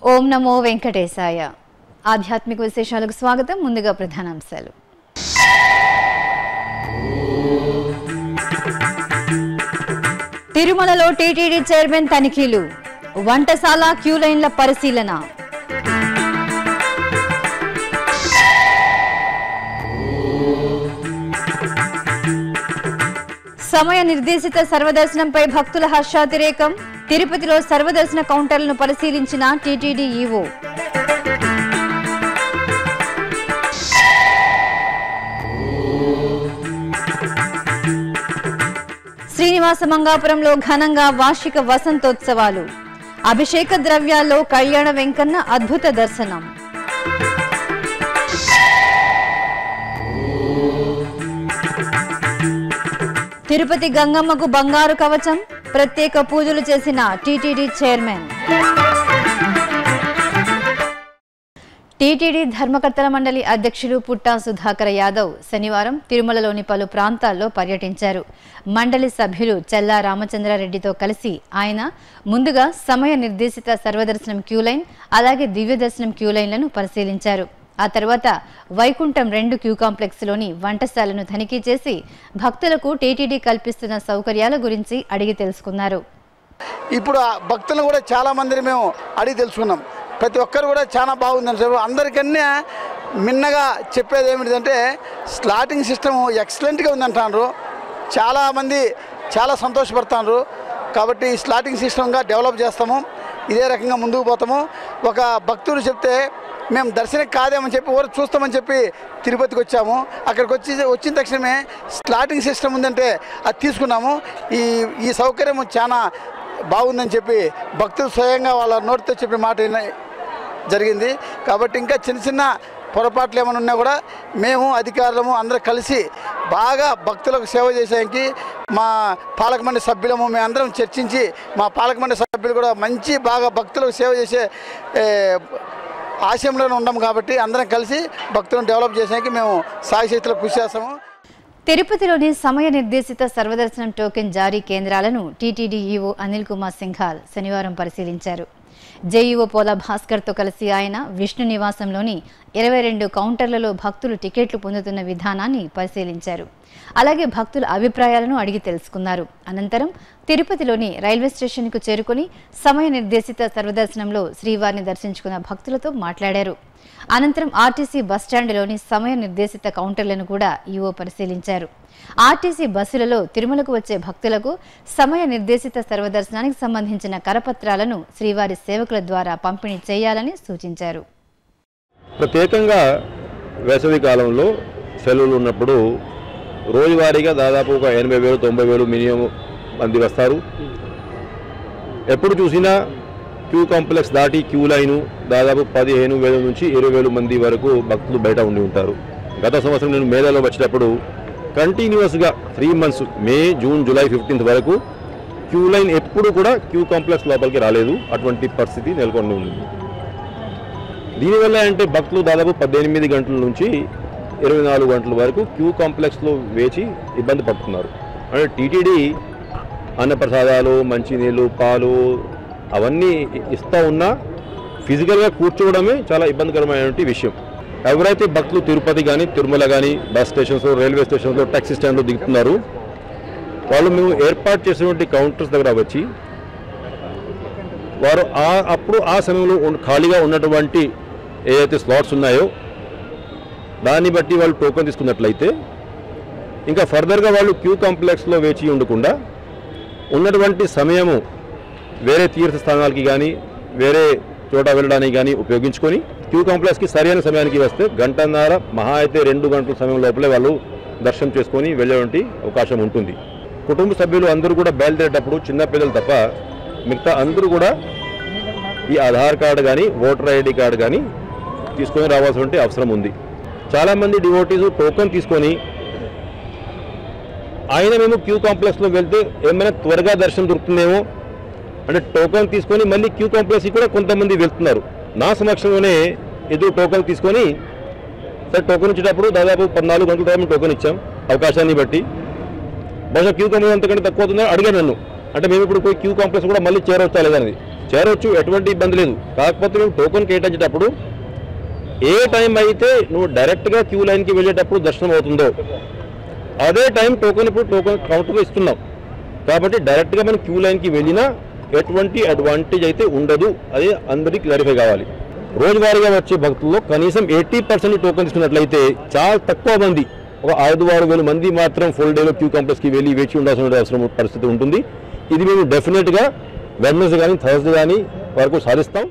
ఓం నమో వెంకటేశాయ ఆధ్యాత్మిక విశేషాలకు స్వాగతం ముందుగా ప్రధానాంశాలు తిరుమలలో టీటీడీ చైర్మన్ తనిఖీలు వంటశాల క్యూ లైన్ల పరిశీలన సమయ నిర్దేశిత సర్వదర్శనంపై భక్తుల హర్షాతిరేకం తిరుపతిలో సర్వదర్శన కౌంటర్లను పరిశీలించిన టీటీడీ ఈవో శ్రీనివాస మంగాపురంలో ఘనంగా వార్షిక వసంతోత్సవాలు అభిషేక ద్రవ్యాల్లో కళ్యాణ వెంకన్న అద్భుత దర్శనం తిరుపతి గంగమ్మకు బంగారు కవచం ప్రత్యేక పూజలు చేసిన టీటీడీ చైర్మన్ టీటీడీ ధర్మకర్తల మండలి అధ్యక్షులు పుట్టా సుధాకర్ యాదవ్ శనివారం తిరుమలలోని పలు ప్రాంతాల్లో పర్యటించారు మండలి సభ్యులు చెల్లా రామచంద్రారెడ్డితో కలిసి ఆయన ముందుగా సమయ నిర్దేశిత సర్వదర్శనం క్యూ లైన్ అలాగే దివ్య దర్శనం క్యూ లైన్లను పరిశీలించారు ఆ తర్వాత వైకుంఠం రెండు క్యూ కాంప్లెక్స్లోని వంటశాలను తనిఖీ చేసి భక్తులకు టీటీడీ కల్పిస్తున్న సౌకర్యాల గురించి అడిగి తెలుసుకున్నారు ఇప్పుడు ఆ భక్తులను కూడా చాలా మందిని మేము అడిగి తెలుసుకున్నాం ప్రతి ఒక్కరు కూడా చాలా బాగుందని చెప్పి అందరికన్నా మిన్నగా చెప్పేది ఏమిటంటే స్లాటింగ్ సిస్టమ్ ఎక్సలెంట్గా ఉందంటున్నారు చాలామంది చాలా సంతోషపడుతున్నారు కాబట్టి ఈ స్లాటింగ్ సిస్టమ్గా డెవలప్ చేస్తాము ఇదే రకంగా ముందుకు పోతాము ఒక భక్తుడు చెప్తే మేము దర్శనం కాదేమని చెప్పి ఊరు చూస్తామని చెప్పి తిరుపతికి వచ్చాము అక్కడికి వచ్చి వచ్చిన తక్షణమే స్లాటింగ్ సిస్టమ్ ఉందంటే అది తీసుకున్నాము ఈ ఈ సౌకర్యం చాలా బాగుందని చెప్పి భక్తులు స్వయంగా వాళ్ళ నోటితో చెప్పిన మాట విన్న- జరిగింది కాబట్టి ఇంకా చిన్న చిన్న పొరపాట్లు ఏమైనా ఉన్నా కూడా మేము అధికారులము అందరూ కలిసి బాగా భక్తులకు సేవ చేసేకి మా పాలక మండలి సభ్యులము మేము అందరం చర్చించి మా పాలక మండలి సభ్యులు కూడా మంచి బాగా భక్తులకు సేవ చేసే ఏ, ఆశయంలోనే ఉన్నాం కాబట్టి అందరం కలిసి భక్తులను డెవలప్ చేసేకి మేము సాయశక్తులు కృషి చేస్తాము తిరుపతిలోని సమయ నిర్దేశిత సర్వదర్శనం టోకెన్ జారీ కేంద్రాలను టీటీడీ ఈవో అనిల్ కుమార్ సింఘాల్ శనివారం పరిశీలించారు జేఈఓ పోల భాస్కర్తో కలిసి ఆయన విష్ణు నివాసంలోని ఇరవై రెండు కౌంటర్లలో భక్తులు టికెట్లు పొందుతున్న విధానాన్ని పరిశీలించారు అలాగే భక్తుల అభిప్రాయాలను అడిగి తెలుసుకున్నారు అనంతరం తిరుపతిలోని రైల్వే స్టేషన్కు చేరుకుని సమయ నిర్దేశిత సర్వదర్శనంలో శ్రీవారిని దర్శించుకున్న భక్తులతో మాట్లాడారు అనంతరం ఆర్టీసీ బస్టాండ్లోని సమయ నిర్దేశిత కౌంటర్లను కూడా ఈవో పరిశీలించారు ఆర్టీసీ బస్సులలో తిరుమలకు వచ్చే భక్తులకు సమయ నిర్దేశిత సర్వదర్శనానికి సంబంధించిన కరపత్రాలను శ్రీవారి సేవకుల ద్వారా పంపిణీ చేయాలని సూచించారు ప్రత్యేకంగా వేసవి కాలంలో సెలవులు ఉన్నప్పుడు రోజువారీగా దాదాపు ఒక ఎనభై వేలు తొంభై వేలు మినిమం మంది వస్తారు ఎప్పుడు చూసినా క్యూ కాంప్లెక్స్ దాటి క్యూ లైను దాదాపు పదిహేను వేల నుంచి ఇరవై వేలు మంది వరకు భక్తులు బయట ఉండి ఉంటారు గత సంవత్సరం నేను మేళలో వచ్చేటప్పుడు కంటిన్యూస్గా three months May June July fifteenth వరకు క్యూ లైన్ ఎప్పుడు కూడా క్యూ కాంప్లెక్స్ లోపలికి రాలేదు అటువంటి పరిస్థితి నెలకొని ఉంది దీనివల్ల అంటే భక్తులు దాదాపు పద్దెనిమిది గంటల నుంచి ఇరవై నాలుగు గంటల వరకు క్యూ కాంప్లెక్స్లో వేచి ఇబ్బంది పడుతున్నారు అంటే టీటీడీ అన్నప్రసాదాలు మంచినీళ్ళు పాలు అవన్నీ ఇస్తూ ఉన్నా ఫిజికల్గా కూర్చోవడమే చాలా ఇబ్బందికరమైనటువంటి విషయం ఎవరైతే భక్తులు తిరుపతి కానీ తిరుమల కానీ బస్ స్టేషన్స్లో రైల్వే స్టేషన్స్లో టాక్సీ స్టాండ్లో దిగుతున్నారు వాళ్ళు మేము ఏర్పాటు చేసినటువంటి కౌంటర్స్ దగ్గర వచ్చి వారు ఆ అప్పుడు ఆ సమయంలో ఉన్న- ఖాళీగా ఉన్నటువంటి ఏదైతే స్లాట్స్ ఉన్నాయో దాన్ని బట్టి వాళ్ళు టోకెన్ తీసుకున్నట్లయితే ఇంకా ఫర్దర్గా వాళ్ళు క్యూ కాంప్లెక్స్లో వేచి ఉండకుండా ఉన్నటువంటి సమయము వేరే తీర్థ స్థానాలకి కానీ వేరే చోట వెళ్ళడానికి కానీ ఉపయోగించుకొని క్యూ కాంప్లెక్స్కి సరైన సమయానికి వస్తే గంటన్నర మహా అయితే రెండు గంటల సమయం లోపలే వాళ్ళు దర్శనం చేసుకొని వెళ్ళేటువంటి అవకాశం ఉంటుంది కుటుంబ సభ్యులు అందరూ కూడా బయలుదేరేటప్పుడు చిన్న పిల్లలు తప్ప మిగతా అందరూ కూడా ఈ ఆధార్ కార్డు కానీ ఓటర్ ఐడి కార్డు కానీ తీసుకొని రావాల్సిన అవసరం ఉంది చాలామంది డివోటీస్ టోకెన్ తీసుకొని ఆయన మేము క్యూ కాంప్లెక్స్లో వెళ్తే ఏమైనా త్వరగా దర్శనం దొరుకుతుందేమో అంటే టోకెన్ తీసుకొని మళ్ళీ క్యూ కాంప్లెక్స్కి కూడా కొంతమంది వెళ్తున్నారు నా సమక్షంలోనే ఎదురు టోకెన్ తీసుకొని సార్ టోకెన్ ఇచ్చేటప్పుడు దాదాపు పద్నాలుగు గంటల టైం టోకెన్ ఇచ్చాం అవకాశాన్ని బట్టి బహుశా క్యూ కాంప్లెక్స్ అంతకంటే తక్కువ అవుతుందని అడిగాను నన్ను అంటే మేము ఇప్పుడు పోయి క్యూ కాంప్లెక్స్ కూడా మళ్ళీ చేరవచ్చా లేదనేది చేరవచ్చు ఎటువంటి ఇబ్బంది లేదు కాకపోతే మేము టోకెన్ కేటాయించేటప్పుడు ఏ టైం అయితే నువ్వు డైరెక్ట్గా క్యూ లైన్కి వెళ్ళేటప్పుడు దర్శనం అవుతుందో అదే టైం టోకెన్ ఇప్పుడు టోకెన్ కౌంటర్లో ఇస్తున్నాం కాబట్టి డైరెక్ట్గా మనం క్యూ లైన్కి వెళ్ళినా ఎటువంటి అడ్వాంటేజ్ అయితే ఉండదు అది అందరికీ క్లారిఫై కావాలి రోజువారీగా వచ్చే భక్తుల్లో కనీసం ఎయిటీ పర్సెంట్ టోకెన్ ఇస్తున్నట్లయితే చాలా తక్కువ మంది ఒక ఐదు ఆరు వేల మంది మాత్రం ఫుల్ డేలో క్యూ కాంప్లెక్స్కి వెళ్ళి వేచి ఉండాల్సిన అవసరం పరిస్థితి ఉంటుంది ఇది మేము డెఫినెట్గా వెడ్నెస్ కానీ థర్స్డే కానీ వరకు సాధిస్తాం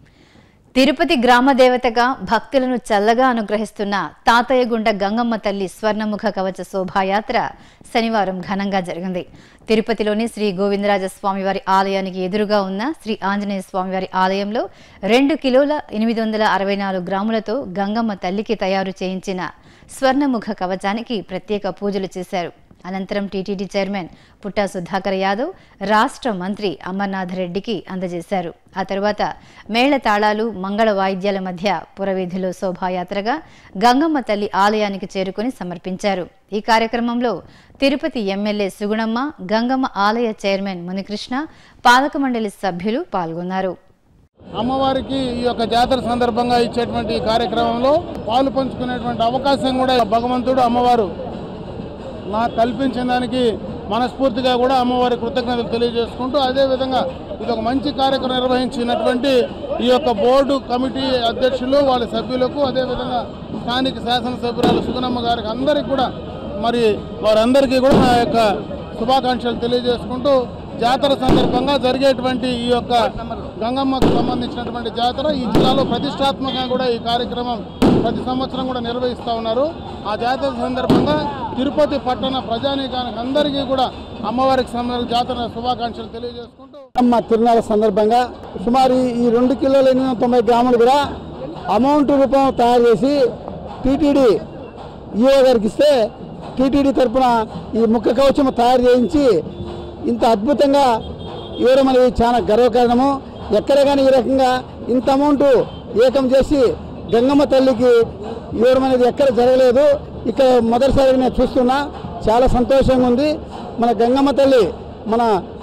తిరుపతి గ్రామ దేవతగా భక్తులను చల్లగా అనుగ్రహిస్తున్న తాతయ్యగుండ గంగమ్మ తల్లి స్వర్ణముఖ కవచ శోభాయాత్ర శనివారం ఘనంగా జరిగింది తిరుపతిలోని శ్రీ గోవిందరాజ స్వామివారి ఆలయానికి ఎదురుగా ఉన్న శ్రీ ఆంజనేయ స్వామివారి ఆలయంలో రెండు కిలోల ఎనిమిది వందల అరవై నాలుగు గ్రాములతో గంగమ్మ తల్లికి తయారు చేయించిన స్వర్ణముఖ కవచానికి ప్రత్యేక పూజలు చేశారు అనంతరం టీటీడీ చైర్మన్ పుట్టా సుధాకర్ యాదవ్ రాష్ట్ర మంత్రి అమర్నాథ్ రెడ్డికి అందజేశారు ఆ తరువాత మేళ తాళాలు మంగళ వాయిద్యాల మధ్య పురవీధిలో శోభాయాత్రగా గంగమ్మ తల్లి ఆలయానికి చేరుకుని సమర్పించారు ఈ కార్యక్రమంలో తిరుపతి ఎమ్మెల్యే సుగుణమ్మ గంగమ్మ ఆలయ చైర్మన్ మునికృష్ణ పాలక మండలి సభ్యులు పాల్గొన్నారు అమ్మవారికి ఈ యొక్క జాతర సందర్భంగా ఇచ్చేటువంటి ఈ కార్యక్రమంలో పాలు పంచుకునేటువంటి అవకాశం కూడా భగవంతుడు అమ్మవారు నాకు కల్పించిన దానికి మనస్ఫూర్తిగా కూడా అమ్మవారి కృతజ్ఞతలు తెలియజేసుకుంటూ అదేవిధంగా ఇది ఒక మంచి కార్యక్రమం నిర్వహించినటువంటి ఈ యొక్క బోర్డు కమిటీ అధ్యక్షులు వాళ్ళ సభ్యులకు అదేవిధంగా స్థానిక శాసనసభ్యురాలు సుగుణమ్మ గారికి అందరికీ కూడా మరి వారందరికీ కూడా నా యొక్క శుభాకాంక్షలు తెలియజేసుకుంటూ జాతర సందర్భంగా జరిగేటువంటి ఈ యొక్క గంగమ్మకు సంబంధించినటువంటి జాతర ఈ జిల్లాలో ప్రతిష్టాత్మకంగా కూడా ఈ కార్యక్రమం ప్రతి సంవత్సరం కూడా నిర్వహిస్తూ ఉన్నారు ఆ జాతర సందర్భంగా తిరుపతి పట్టణ ప్రజానీకానికి అందరికీ కూడా అమ్మవారికి సంబంధించిన జాతర శుభాకాంక్షలు తెలియజేసుకుంటూ అమ్మ తిరునాళ్ళ సందర్భంగా సుమారు ఈ రెండు కిలోల ఎనిమిది వందల తొంభై గ్రాములు కూడా అమౌంట్ రూపం తయారు చేసి టీటీడీ ఈఓ గారికి ఇస్తే టీటీడీ తరపున ఈ ముక్క కవచం తయారు చేయించి ఇంత అద్భుతంగా ఇవ్వడం అనేది చాలా గర్వకారణము ఎక్కడ కానీ ఈ రకంగా ఇంత అమౌంట్ ఏకం చేసి గంగమ్మ తల్లికి ఇవ్వడం అనేది ఎక్కడ జరగలేదు ఇక్కడ మొదటిసారిగా నేను చూస్తున్నా చాలా సంతోషంగా ఉంది మన గంగమ్మ తల్లి మన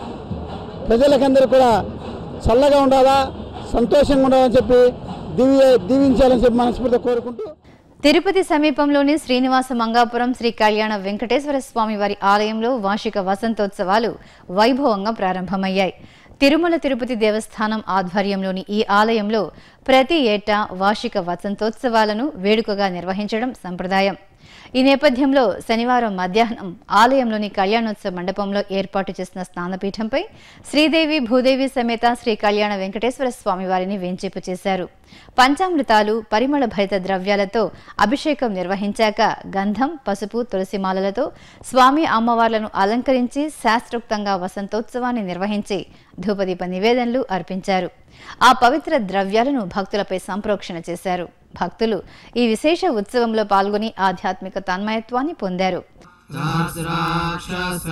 ప్రజలకందరూ కూడా చల్లగా ఉండాలా సంతోషంగా ఉండాలని చెప్పి దివ్య దీవించాలని చెప్పి మనస్ఫూర్తిగా కోరుకుంటూ తిరుపతి సమీపంలోని శ్రీనివాస మంగాపురం శ్రీ కళ్యాణ వెంకటేశ్వర స్వామి వారి ఆలయంలో వార్షిక వసంతోత్సవాలు వైభవంగా ప్రారంభమయ్యాయి తిరుమల తిరుపతి దేవస్థానం ఆధ్వర్యంలోని ఈ ఆలయంలో ప్రతి ఏటా వార్షిక వసంతోత్సవాలను వేడుకగా నిర్వహించడం సంప్రదాయం ఈ నేపథ్యంలో శనివారం మధ్యాహ్నం ఆలయంలోని కళ్యాణోత్సవ మండపంలో ఏర్పాటు చేసిన స్నానపీఠంపై శ్రీదేవి భూదేవి సమేత శ్రీ కళ్యాణ వెంకటేశ్వర స్వామి వారిని వేంచేపు చేశారు పంచామృతాలు పరిమళ భరిత ద్రవ్యాలతో అభిషేకం నిర్వహించాక గంధం పసుపు తులసిమాలలతో స్వామి అమ్మవార్లను అలంకరించి శాస్త్రోక్తంగా వసంతోత్సవాన్ని నిర్వహించి ధూపదీప నివేదనలు అర్పించారు ఆ పవిత్ర ద్రవ్యాలను భక్తులపై సంప్రోక్షణ చేశారు భక్తులు ఈ విశేష ఉత్సవంలో పాల్గొని ఆధ్యాత్మిక తన్మయత్వాన్ని పొందారు सहस्राक्ष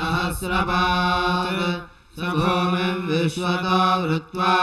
सहस्रपात् स भूमिं विश्वतो वृत्वा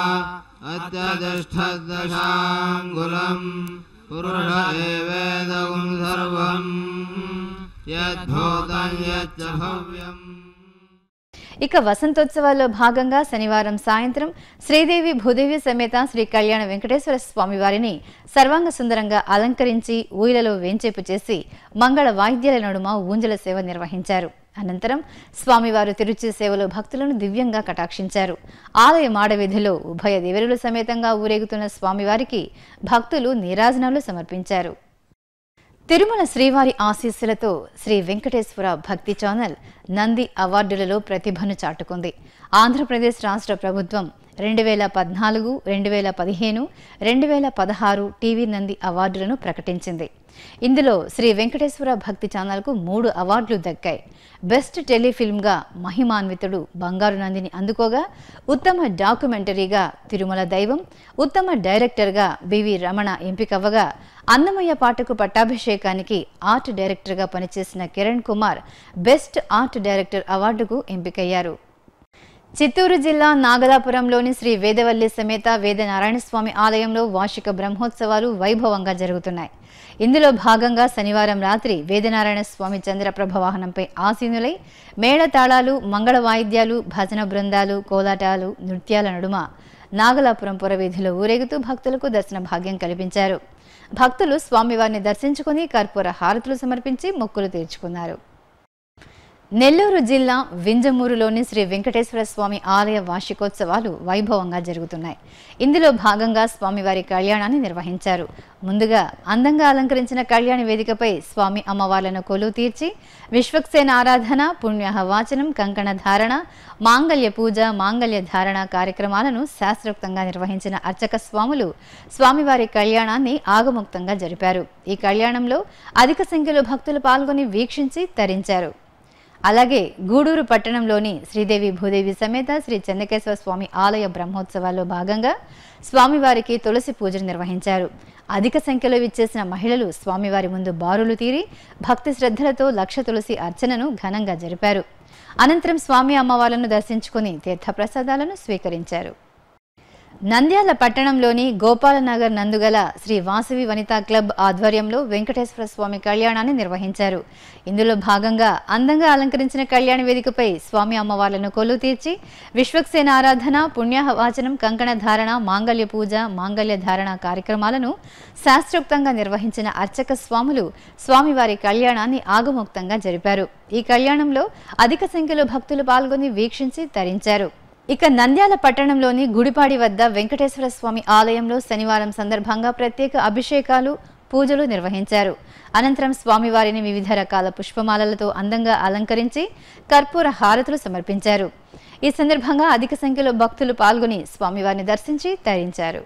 अत्यतिष्ठद्दशाङ्गुलम् पुरुष एवेदगुं सर्वम् यद्भूतं यच्च भव्यम् ఇక వసంతోత్సవాల్లో భాగంగా శనివారం సాయంత్రం శ్రీదేవి భూదేవి సమేత శ్రీ కళ్యాణ వెంకటేశ్వర స్వామి వారిని సర్వాంగ సుందరంగా అలంకరించి ఊయలలో వేంచేపు చేసి మంగళ వాయిద్యాల నడుమ ఊంజల సేవ నిర్వహించారు అనంతరం స్వామివారు తిరుచి సేవలో భక్తులను దివ్యంగా కటాక్షించారు ఆలయ మాడవీధిలో ఉభయ దేవరుల సమేతంగా ఊరేగుతున్న స్వామివారికి భక్తులు నీరాజనాలు సమర్పించారు తిరుమల శ్రీవారి ఆశీస్సులతో శ్రీ వెంకటేశ్వర భక్తి ఛానల్ నంది అవార్డులలో ప్రతిభను చాటుకుంది ఆంధ్రప్రదేశ్ రాష్ట్ర ప్రభుత్వం రెండు వేల పద్నాలుగు రెండు వేల పదిహేను రెండు వేల పదహారు టీవీ నంది అవార్డులను ప్రకటించింది ఇందులో శ్రీ వెంకటేశ్వర భక్తి ఛానల్కు మూడు అవార్డులు దక్కాయి బెస్ట్ టెలిఫిల్మ్గా మహిమాన్వితుడు బంగారు నందిని అందుకోగా ఉత్తమ డాక్యుమెంటరీగా తిరుమల దైవం ఉత్తమ డైరెక్టర్గా బివి రమణ ఎంపికవ్వగా అన్నమయ్య పాటకు పట్టాభిషేకానికి ఆర్ట్ డైరెక్టర్గా పనిచేసిన Kiran Kumar best art director అవార్డుకు ఎంపికయ్యారు చిత్తూరు జిల్లా నాగలాపురంలోని శ్రీ వేదవల్లి సమేత వేదనారాయణ స్వామి ఆలయంలో వార్షిక బ్రహ్మోత్సవాలు వైభవంగా జరుగుతున్నాయి ఇందులో భాగంగా శనివారం రాత్రి వేదనారాయణ స్వామి చంద్రప్రభ వాహనంపై ఆసీనులై మేళతాళాలు మంగళ వాయిద్యాలు భజన బృందాలు కోలాటాలు నృత్యాల నడుమ నాగలాపురం పురవీధిలో ఊరేగుతూ భక్తులకు దర్శన భాగ్యం కల్పించారు భక్తులు స్వామివారిని దర్శించుకుని కర్పూర హారతులు సమర్పించి మొక్కులు తీర్చుకున్నారు నెల్లూరు జిల్లా వింజమూరులోని శ్రీ వెంకటేశ్వర స్వామి ఆలయ వార్షికోత్సవాలు వైభవంగా జరుగుతున్నాయి ఇందులో భాగంగా స్వామివారి కళ్యాణాన్ని నిర్వహించారు ముందుగా అందంగా అలంకరించిన కళ్యాణ వేదికపై స్వామి అమ్మవార్లను కొలువు తీర్చి విశ్వక్సేన ఆరాధన పుణ్యాహ వాచనం కంకణ ధారణ మాంగళ్య పూజ మాంగళ్య ధారణ కార్యక్రమాలను శాస్త్రోక్తంగా నిర్వహించిన అర్చక స్వాములు స్వామివారి కళ్యాణాన్ని ఆగముక్తంగా జరిపారు ఈ కళ్యాణంలో అధిక సంఖ్యలో భక్తులు పాల్గొని వీక్షించి తరించారు అలాగే గూడూరు పట్టణంలోని శ్రీదేవి భూదేవి సమేత శ్రీ చెన్నకేశ్వర స్వామి ఆలయ బ్రహ్మోత్సవాల్లో భాగంగా స్వామివారికి తులసి పూజలు నిర్వహించారు అధిక సంఖ్యలో విచ్చేసిన మహిళలు స్వామివారి ముందు బారులు తీరి భక్తి శ్రద్ధలతో లక్ష తులసి అర్చనను ఘనంగా జరిపారు అనంతరం స్వామి అమ్మవార్లను దర్శించుకుని తీర్థప్రసాదాలను స్వీకరించారు నంద్యాల పట్టణంలోని గోపాలనగర్ నందుగల శ్రీ వాసవి వనితా క్లబ్ ఆధ్వర్యంలో వెంకటేశ్వర స్వామి కళ్యాణాన్ని నిర్వహించారు ఇందులో భాగంగా అందంగా అలంకరించిన కళ్యాణ వేదికపై స్వామి అమ్మవార్లను కొలువు తీర్చి విశ్వక్సేన ఆరాధన పుణ్యాహ వాచనం కంకణ ధారణ మాంగళ్య పూజ మాంగళ్య ధారణ కార్యక్రమాలను శాస్త్రోక్తంగా నిర్వహించిన అర్చక స్వాములు స్వామివారి కళ్యాణాన్ని ఆగమోక్తంగా జరిపారు ఈ కళ్యాణంలో అధిక సంఖ్యలో భక్తులు పాల్గొని వీక్షించి తరించారు ఇక నంద్యాల పట్టణంలోని గుడిపాడి వద్ద వెంకటేశ్వర స్వామి ఆలయంలో శనివారం సందర్భంగా ప్రత్యేక అభిషేకాలు పూజలు నిర్వహించారు అనంతరం స్వామివారిని వివిధ రకాల పుష్పమాలలతో అందంగా అలంకరించి కర్పూర హారతులు సమర్పించారు ఈ సందర్భంగా అధిక సంఖ్యలో భక్తులు పాల్గొని స్వామివారిని దర్శించి తరించారు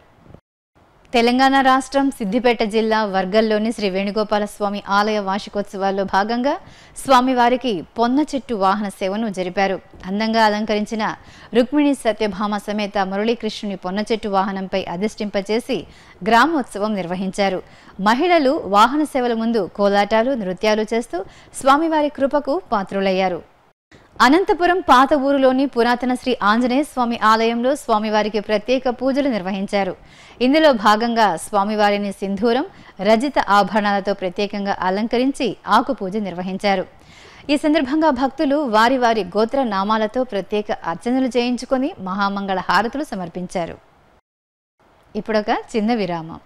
తెలంగాణ రాష్ట్రం సిద్దిపేట జిల్లా వర్గల్లోని శ్రీ వేణుగోపాల స్వామి ఆలయ వార్షికోత్సవాల్లో భాగంగా స్వామివారికి పొన్న చెట్టు వాహన సేవను జరిపారు అందంగా అలంకరించిన రుక్మిణి సత్యభామ సమేత మురళీకృష్ణుని పొన్న చెట్టు వాహనంపై అధిష్టింపచేసి గ్రామోత్సవం నిర్వహించారు మహిళలు వాహన సేవల ముందు కోలాటాలు నృత్యాలు చేస్తూ స్వామివారి కృపకు పాత్రులయ్యారు అనంతపురం పాత ఊరులోని పురాతన శ్రీ ఆంజనేయ స్వామి ఆలయంలో స్వామివారికి ప్రత్యేక పూజలు నిర్వహించారు ఇందులో భాగంగా స్వామివారిని సింధూరం రజిత ఆభరణాలతో ప్రత్యేకంగా అలంకరించి ఆకు పూజ నిర్వహించారు ఈ సందర్భంగా భక్తులు వారి వారి గోత్ర నామాలతో ప్రత్యేక అర్చనలు చేయించుకొని మహామంగళ హారతులు సమర్పించారు ఇప్పుడొక చిన్న విరామం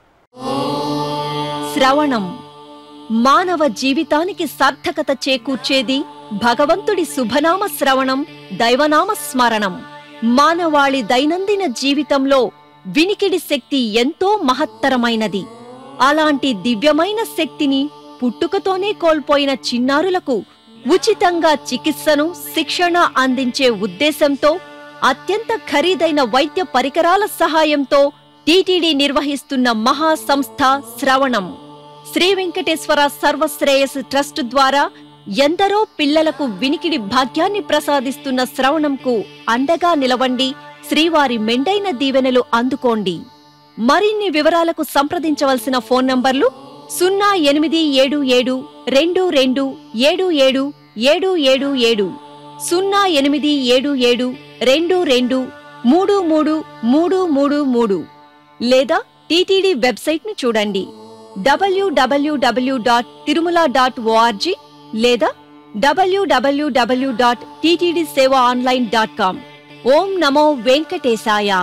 శ్రవణం మానవ జీవితానికి సార్థకత చేకూర్చేది భగవంతుడి శుభనామ శ్రవణం దైవనామ స్మరణం మానవాళి దైనందిన జీవితంలో వినికిడి శక్తి ఎంతో మహత్తరమైనది అలాంటి దివ్యమైన శక్తిని పుట్టుకతోనే కోల్పోయిన చిన్నారులకు ఉచితంగా చికిత్సను శిక్షణ అందించే ఉద్దేశంతో అత్యంత ఖరీదైన వైద్య పరికరాల సహాయంతో టీటీడీ నిర్వహిస్తున్న మహా సంస్థ శ్రవణం శ్రీ వెంకటేశ్వర సర్వశ్రేయస్ ట్రస్ట్ ద్వారా ఎందరో పిల్లలకు వినికిడి భాగ్యాన్ని ప్రసాదిస్తున్న శ్రవణంకు అండగా నిలవండి శ్రీవారి మెండైన దీవెనలు అందుకోండి మరిన్ని వివరాలకు సంప్రదించవలసిన ఫోన్ నంబర్లు సున్నా ఎనిమిది ఏడు ఏడు రెండు రెండు ఏడు ఏడు ఏడు ఏడు ఏడు సున్నా ఎనిమిది ఏడు ఏడు రెండు రెండు మూడు మూడు మూడు మూడు మూడు లేదా టీటీడీ వెబ్సైట్ ను చూడండి W W W dot Tirumala dot O R G లేదా W W W dot TTD Seva online dot com ఓం నమో వెంకటేశాయ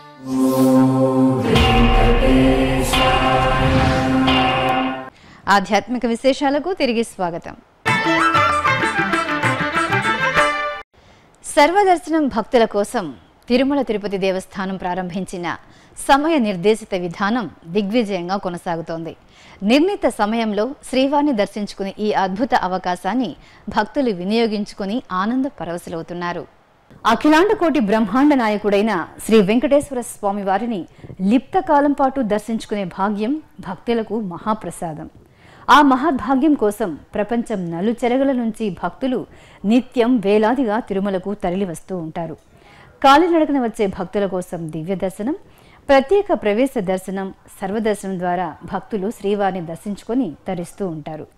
ఆధ్యాత్మిక విశేషాలకు తిరిగి స్వాగతం సర్వదర్శనం భక్తుల కోసం తిరుమల తిరుపతి దేవస్థానం ప్రారంభించిన సమయ నిర్దేశిత విధానం దిగ్విజయంగా కొనసాగుతోంది నిర్ణీత సమయంలో శ్రీవారిని దర్శించుకునే ఈ అద్భుత అవకాశాన్ని భక్తులు వినియోగించుకుని ఆనంద పరవశులవుతున్నారు అఖిలాండ కోటి బ్రహ్మాండ నాయకుడైన శ్రీ వెంకటేశ్వర స్వామి వారిని లిప్త కాలం పాటు దర్శించుకునే భాగ్యం భక్తులకు మహాప్రసాదం ఆ మహద్భాగ్యం కోసం ప్రపంచం నలుచెరగల నుంచి భక్తులు నిత్యం వేలాదిగా తిరుమలకు తరలివస్తూ ఉంటారు కాలినడకన వచ్చే భక్తుల కోసం దివ్య దర్శనం ప్రత్యేక ప్రవేశ దర్శనం సర్వదర్శనం ద్వారా భక్తులు శ్రీవారిని దర్శించుకొని తరిస్తూ ఉంటారు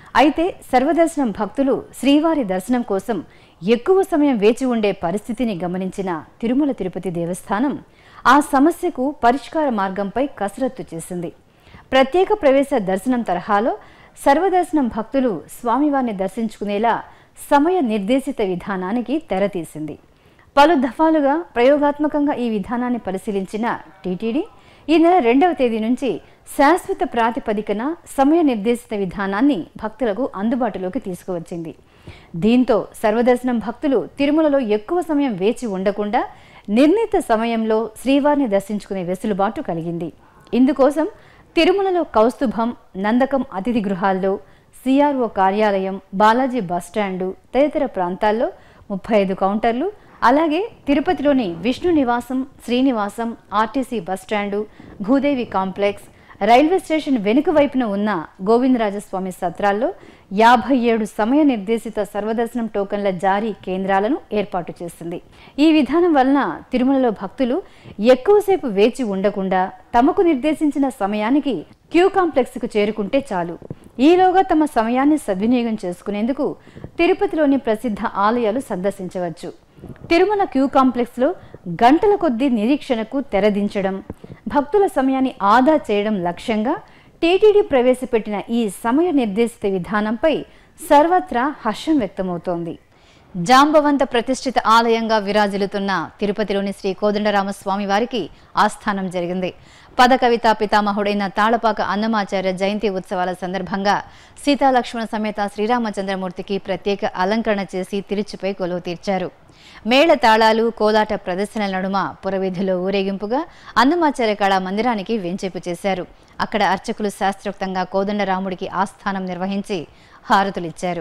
అయితే సర్వదర్శనం భక్తులు శ్రీవారి దర్శనం కోసం ఎక్కువ సమయం వేచి ఉండే పరిస్థితిని గమనించిన తిరుమల తిరుపతి దేవస్థానం ఆ సమస్యకు పరిష్కార మార్గంపై కసరత్తు చేసింది ప్రత్యేక ప్రవేశ దర్శనం తరహాలో సర్వదర్శనం భక్తులు స్వామివారిని దర్శించుకునేలా సమయ నిర్దేశిత విధానానికి తెరతీసింది పలు దఫాలుగా ప్రయోగాత్మకంగా ఈ విధానాన్ని పరిశీలించిన టీటీడీ ఈ నెల రెండవ తేదీ నుంచి శాశ్వత ప్రాతిపదికన సమయ నిర్దేశిత విధానాన్ని భక్తులకు అందుబాటులోకి తీసుకువచ్చింది దీంతో సర్వదర్శనం భక్తులు తిరుమలలో ఎక్కువ సమయం వేచి ఉండకుండా నిర్ణీత సమయంలో శ్రీవారిని దర్శించుకునే వెసులుబాటు కలిగింది ఇందుకోసం తిరుమలలో కౌస్తుభం నందకం అతిథి గృహాల్లో సిఆర్ఓ కార్యాలయం బాలాజీ బస్టాండు తదితర ప్రాంతాల్లో ముప్పై ఐదు కౌంటర్లు అలాగే తిరుపతిలోని Vishnu Nivasam Srinivasam RTC bus stand Bhudevi complex railway station వెనుక వైపున ఉన్న గోవిందరాజస్వామి సత్రాల్లో యాభై ఏడు సమయ నిర్దేశిత సర్వదర్శనం టోకన్ల జారీ కేంద్రాలను ఏర్పాటు చేసింది ఈ విధానం వలన తిరుమలలో భక్తులు ఎక్కువసేపు వేచి ఉండకుండా తమకు నిర్దేశించిన సమయానికి క్యూ కాంప్లెక్స్కు చేరుకుంటే చాలు ఈలోగా తమ సమయాన్ని సద్వినియోగం చేసుకునేందుకు తిరుపతిలోని ప్రసిద్ధ ఆలయాలు సందర్శించవచ్చు తిరుమల క్యూ కాంప్లెక్స్లో గంటల కొద్దీ నిరీక్షణకు తెరదించడం భక్తుల సమయాన్ని ఆదా చేయడం లక్ష్యంగా టీటీడీ ప్రవేశపెట్టిన ఈ సమయ నిర్దేశిత విధానంపై సర్వత్రా హర్షం వ్యక్తమవుతోంది జాంబవంత ప్రతిష్ఠిత ఆలయంగా విరాజిల్లుతున్న తిరుపతిలోని శ్రీ కోదండరామస్వామి వారికి ఆస్థానం జరిగింది పద కవితా పితామహుడైన తాళపాక అన్నమాచార్య జయంతి ఉత్సవాల సందర్భంగా సీతాలక్ష్మణ సమేత శ్రీరామచంద్రమూర్తికి ప్రత్యేక అలంకరణ చేసి తిరుచుపై కొలువు తీర్చారు మేళ తాళాలు కోలాట ప్రదర్శనల నడుమ పురవీధిలో ఊరేగింపుగా అన్నమాచార్య కళా మందిరానికి వెంచేపు చేశారు అక్కడ అర్చకులు శాస్త్రోక్తంగా కోదండరాముడికి ఆస్థానం నిర్వహించి హారతులిచ్చారు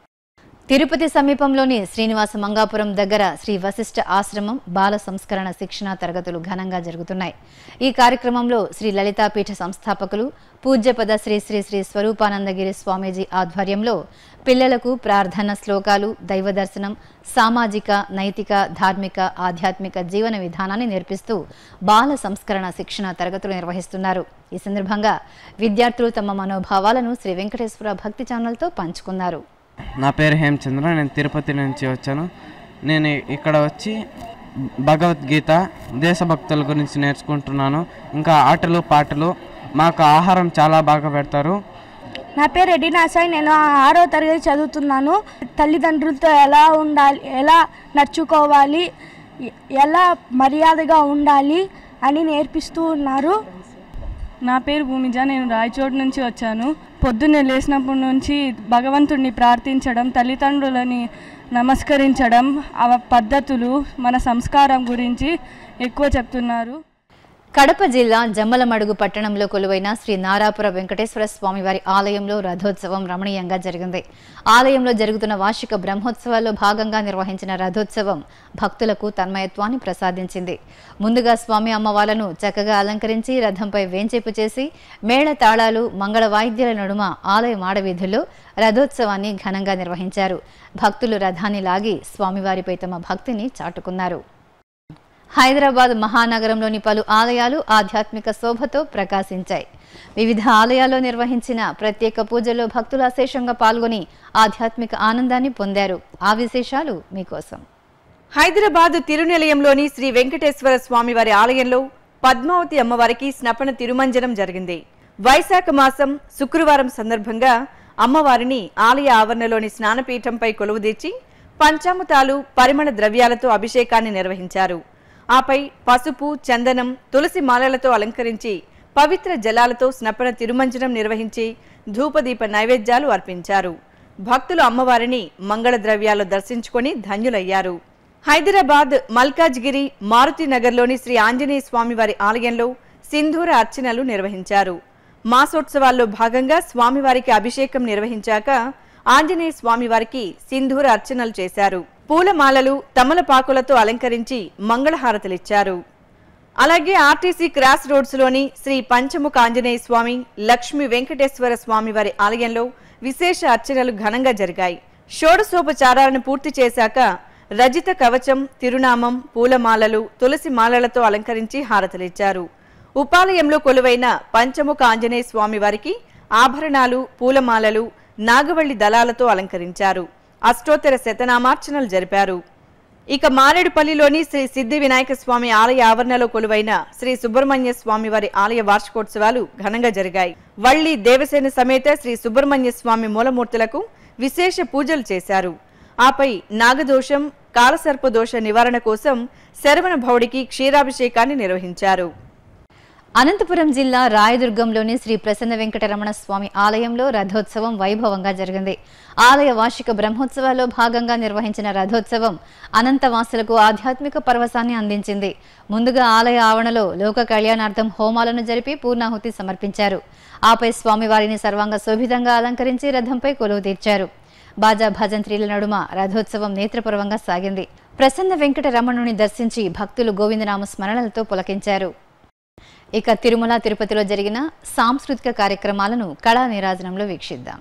తిరుపతి సమీపంలోని శ్రీనివాస మంగాపురం దగ్గర శ్రీ వశిష్ఠ ఆశ్రమం బాల సంస్కరణ శిక్షణ తరగతులు ఘనంగా జరుగుతున్నాయి ఈ కార్యక్రమంలో శ్రీ లలితాపీఠ సంస్థాపకులు పూజ్యపద శ్రీ శ్రీ శ్రీ స్వరూపానందగిరి స్వామీజీ ఆధ్వర్యంలో పిల్లలకు ప్రార్థన శ్లోకాలు దైవ దర్శనం సామాజిక నైతిక ధార్మిక ఆధ్యాత్మిక జీవన విధానాన్ని నేర్పిస్తూ బాల సంస్కరణ శిక్షణ తరగతులు నిర్వహిస్తున్నారు ఈ సందర్భంగా విద్యార్థులు తమ మనోభావాలను శ్రీ వెంకటేశ్వర భక్తి ఛానల్తో పంచుకున్నారు నా పేరు హేమచంద్ర నేను తిరుపతి నుంచి వచ్చాను నేను ఇక్కడ వచ్చి భగవద్గీత దేశభక్తుల గురించి నేర్చుకుంటున్నాను ఇంకా ఆటలు పాటలు మాకు ఆహారం చాలా బాగా పెడతారు నా పేరు రెడ్డినా సాయి నేను ఆరో తరగతి చదువుతున్నాను తల్లిదండ్రులతో ఎలా ఉండాలి ఎలా నడుచుకోవాలి ఎ- ఎలా మర్యాదగా ఉండాలి అని నేర్పిస్తూ ఉన్నారు నా పేరు భూమిజ నేను రాయచోటు నుంచి వచ్చాను పొద్దున్నే లేచినప్పటి నుంచి భగవంతుడిని ప్రార్థించడం తల్లిదండ్రులని నమస్కరించడం ఆ పద్ధతులు మన సంస్కారం గురించి ఎక్కువ చెప్తున్నారు కడప జిల్లా జమ్మలమడుగు పట్టణంలో కొలువైన శ్రీ నారాపుర వెంకటేశ్వర స్వామి వారి ఆలయంలో రథోత్సవం రమణీయంగా జరిగింది ఆలయంలో జరుగుతున్న వార్షిక బ్రహ్మోత్సవాల్లో భాగంగా నిర్వహించిన రథోత్సవం భక్తులకు తన్మయత్వాన్ని ప్రసాదించింది ముందుగా స్వామి అమ్మవార్లను చక్కగా అలంకరించి రథంపై వేంచేపు చేసి మేళ తాళాలు మంగళ వాయిద్యాల నడుమ ఆలయ మాడవీధుల్లో రథోత్సవాన్ని ఘనంగా నిర్వహించారు భక్తులు రథాన్ని లాగి స్వామివారిపై తమ భక్తిని చాటుకున్నారు హైదరాబాద్ మహానగరంలోని పలు ఆలయాలు ఆధ్యాత్మిక శోభతో ప్రకాశించాయి వివిధ ఆలయాల్లో నిర్వహించిన ప్రత్యేక పూజల్లో భక్తులు అశేషంగా పాల్గొని ఆధ్యాత్మిక ఆనందాన్ని పొందారు ఆ విశేషాలు మీకోసం హైదరాబాద్ తిరునిలయంలోని శ్రీ వెంకటేశ్వర స్వామివారి ఆలయంలో పద్మావతి అమ్మవారికి స్నపన తిరుమంజనం జరిగింది వైశాఖ మాసం శుక్రవారం సందర్భంగా అమ్మవారిని ఆలయ ఆవరణలోని స్నానపీఠంపై కొలువుదీర్చి పంచామృతాలు పరిమళ ద్రవ్యాలతో అభిషేకాన్ని నిర్వహించారు ఆపై పసుపు చందనం తులసి మాలలతో అలంకరించి పవిత్ర జలాలతో స్నపన తిరుమంజనం నిర్వహించి ధూపదీప నైవేద్యాలు అర్పించారు భక్తులు అమ్మవారిని మంగళ ద్రవ్యాలు దర్శించుకొని ధన్యులయ్యారు హైదరాబాద్ మల్కాజ్గిరి మారుతి నగర్లోని శ్రీ ఆంజనేయ స్వామివారి ఆలయంలో సింధూర అర్చనలు నిర్వహించారు మాసోత్సవాల్లో భాగంగా స్వామివారికి అభిషేకం నిర్వహించాక ఆంజనేయ స్వామివారికి సింధూర అర్చనలు చేశారు పూలమాలలు తమలపాకులతో అలంకరించి మంగళహారతులిచ్చారు అలాగే ఆర్టీసీ క్రాస్ రోడ్స్లోని శ్రీ పంచముఖ ఆంజనేయ స్వామి లక్ష్మీ వెంకటేశ్వర స్వామి వారి ఆలయంలో విశేష అర్చనలు ఘనంగా జరిగాయి షోడశోపచారాలను పూర్తి చేశాక రజిత కవచం తిరునామం పూలమాలలు తులసి మాలలతో అలంకరించి హారతలిచ్చారు ఉపాలయంలో కొలువైన పంచముఖ ఆంజనేయ స్వామి వారికి ఆభరణాలు పూలమాలలు నాగవల్లి దళాలతో అలంకరించారు అష్టోత్తర శతనామార్చనలు జరిపారు ఇక మారేడుపల్లిలోని శ్రీ సిద్ధి వినాయక స్వామి ఆలయ ఆవరణలో కొలువైన శ్రీ సుబ్రహ్మణ్య స్వామి వారి ఆలయ వార్షికోత్సవాలు ఘనంగా జరిగాయి వల్లి దేవసేన సమేత శ్రీ సుబ్రహ్మణ్య స్వామి మూలమూర్తులకు విశేష పూజలు చేశారు ఆపై నాగదోషం కాలసర్పదోష నివారణ కోసం శరవణ భౌడికి క్షీరాభిషేకాన్ని నిర్వహించారు అనంతపురం జిల్లా రాయదుర్గంలోని శ్రీ ప్రసన్న వెంకటరమణ స్వామి ఆలయంలో రథోత్సవం వైభవంగా జరిగింది ఆలయ వార్షిక బ్రహ్మోత్సవాల్లో భాగంగా నిర్వహించిన రథోత్సవం అనంతవాసులకు ఆధ్యాత్మిక పరవశాన్ని అందించింది ముందుగా ఆలయ ఆవరణలో లోక కళ్యాణార్థం హోమాలను జరిపి పూర్ణాహుతి సమర్పించారు ఆపై స్వామివారిని సర్వాంగ శోభితంగా అలంకరించి రథంపై కొలువు తీర్చారు బాజా భజంత్రీల నడుమ రథోత్సవం నేత్రపూర్వంగా సాగింది ప్రసన్న వెంకటరమణుని దర్శించి భక్తులు గోవిందనామ స్మరణలతో పులకించారు ఇక తిరుమల తిరుపతిలో జరిగిన సాంస్కృతిక కార్యక్రమాలను కళా నీరాజనంలో వీక్షిద్దాం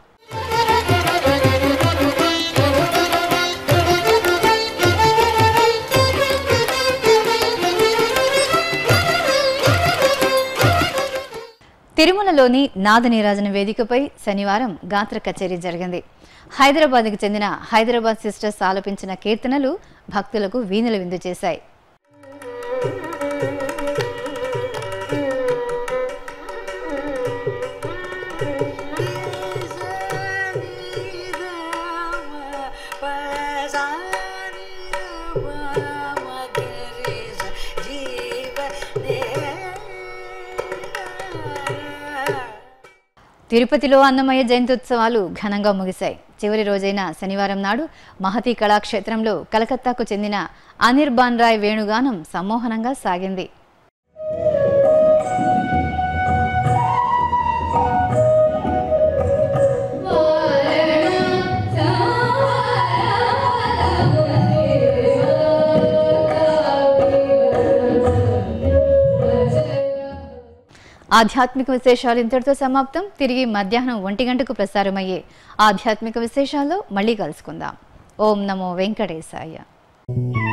తిరుమలలోని నాద నీరాజన వేదికపై శనివారం గాత్ర కచేరీ జరిగింది హైదరాబాద్కు చెందిన హైదరాబాద్ సిస్టర్స్ ఆలపించిన కీర్తనలు భక్తులకు వీణుల విందు చేశాయి తిరుపతిలో అన్నమయ్య జయంత్యుత్సవాలు ఘనంగా ముగిశాయి చివరి రోజైన శనివారం నాడు మహతి కళాక్షేత్రంలో కలకత్తాకు చెందిన అనిర్బాన్ రాయ్ వేణుగానం సమ్మోహనంగా సాగింది ఆధ్యాత్మిక విశేషాలు ఇంతటితో సమాప్తం తిరిగి మధ్యాహ్నం ఒంటి గంటకు ప్రసారమయ్యే ఆధ్యాత్మిక విశేషాల్లో మళ్ళీ కలుసుకుందాం ఓం నమో వెంకటేశాయ